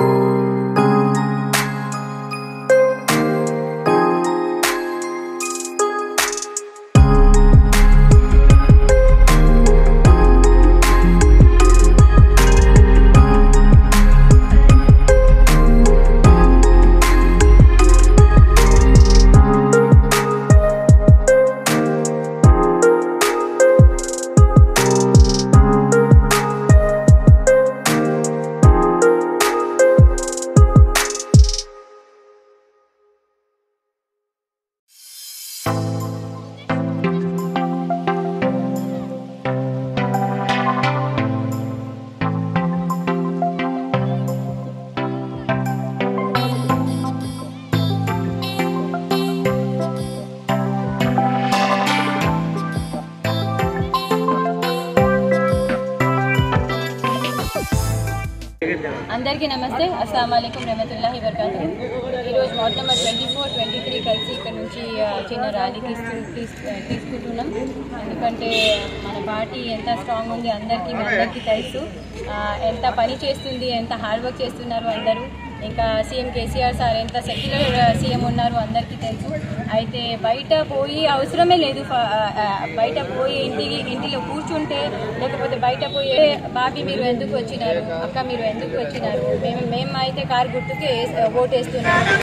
అందరికీ నమస్తే అస్సలం అయికం రహమతుల్లాహి వరకాతు ఈరోజు ward number twenty four twenty three కలిసి ఇక్కడ నుంచి ఆ, చిన్న ర్యాలీ తీసుకు తీసు- తీసుకుంటున్నాం ఎందుకంటే మన పార్టీ ఎంత స్ట్రాంగ్ ఉంది అందరికీ మీ అందరికీ తెలుసు ఆ, ఎంత పని చేస్తుంది ఎంత హార్డ్ వర్క్ చేస్తున్నారు అందరూ ఇంకా సీఎం కేసీఆర్ సార్ ఎంత సెక్యులర్ సీఎం ఉన్నారు అందరికీ తెలుసు అయితే బయట పోయి అవసరమే లేదు ఫ- ఆ, ఆ, బయట పోయి ఇంటికి ఇంటిలో కూర్చుంటే లేకపోతే బయట పోయి బాబీ మీరు ఎందుకు వచ్చినారు అక్క మీరు ఎందుకు వచ్చినారు మేము మేము అయితే కారు గుర్తుకే వేస్- ఓటేస్తున్నాం